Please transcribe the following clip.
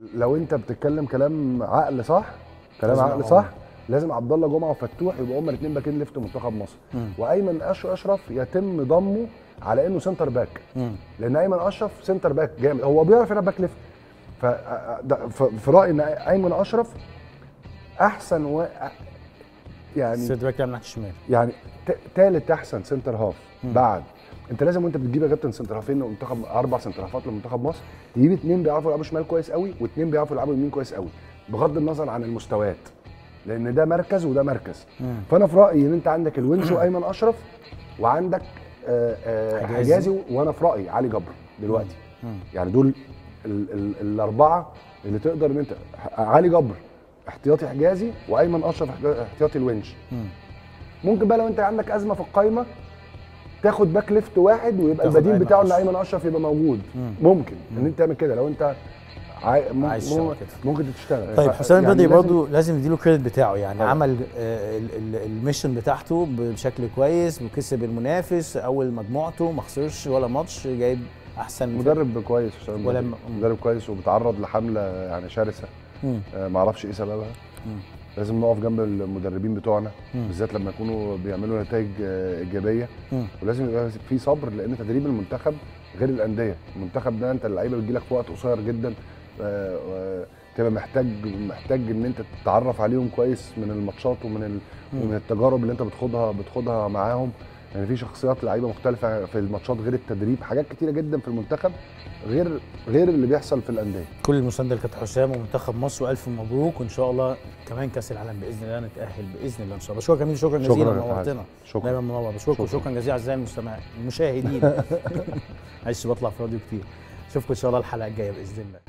لو انت بتتكلم كلام عقل صح كلام لازم عقل يبقى صح لازم عبد الله جمعه وفتوح يبقوا هما الاثنين باكين ليفت منتخب مصر مم. وايمن أش- اشرف يتم ضمه على انه سنتر باك مم. لان ايمن اشرف سنتر باك جامد هو بيعرف يلعب باك ليفت ف ده- ف- في رايي ان ايمن اشرف احسن و... يعني سيرد باك يلعب ناحيه الشمال يعني ت- تالت احسن سنتر هاف مم. بعد انت لازم وانت بتجيب يا كابتن سنتر هافين لمنتخب اربع سنتر هافات لمنتخب مصر تجيب اتنين بيعرفوا يلعبوا شمال كويس قوي واتنين بيعرفوا يلعبوا يمين كويس قوي بغض النظر عن المستويات لان ده مركز وده مركز مم. فانا في رايي ان انت عندك الونش وايمن اشرف وعندك آه، آه، حجازي. حجازي وانا في رايي علي جبر دلوقتي مم. يعني دول ال ال الاربعه اللي تقدر ان انت علي جبر احتياطي حجازي وايمن اشرف احتياطي- احتياطي الونش مم. ممكن بقى لو انت عندك ازمه في القايمه تاخد باك ليفت واحد ويبقى تاخد البديل أيمن بتاعه ان أشرف. ايمن اشرف يبقى موجود مم. ممكن ان مم. انت تعمل كده لو انت عاي... مم... عايز تشتغل مم... كده. ممكن تشتغل طيب ف- حسام يعني البدري لازم- برضه لازم نديله كريدت بتاعه يعني طبعا. عمل آه، ال- ال- الميشن بتاعته بشكل كويس وكسب المنافس اول مجموعته ما خسرش ولا ماتش جايب احسن مدرب كويس حسام ولا البدري. م- مدرب كويس وبيتعرض لحمله يعني شرسه مم. آه، ما اعرفش ايه سببها مم. لازم نقف جنب المدربين بتوعنا مم. بالذات لما يكونوا بيعملوا نتائج آه، ايجابيه مم. ولازم يبقى في صبر لان تدريب المنتخب غير الانديه المنتخب ده انت اللعيبه بتجيلك في وقت قصير جدا آه، آه، تبقى محتاج محتاج ان انت تتعرف عليهم كويس من الماتشات ومن ال... مم. ومن التجارب اللي انت بتخوضها بتخوضها معاهم يعني في شخصيات لعيبه مختلفه في الماتشات غير التدريب حاجات كتيره جدا في المنتخب غير غير اللي بيحصل في الانديه كل المسانده لكابتن حسام ومنتخب مصر والف مبروك وان شاء الله كمان كاس العالم باذن الله نتاهل باذن الله ان شاء الله بشكرك جميل شكرا شكراً جزيلا يا فهد. نورتنا شكرا دايما منور بشكرك شكراً. وشكرا جزيلا اعزائي المستمعين المشاهدين معلش بطلع في راديو كتير اشوفكم ان شاء الله الحلقه الجايه باذن الله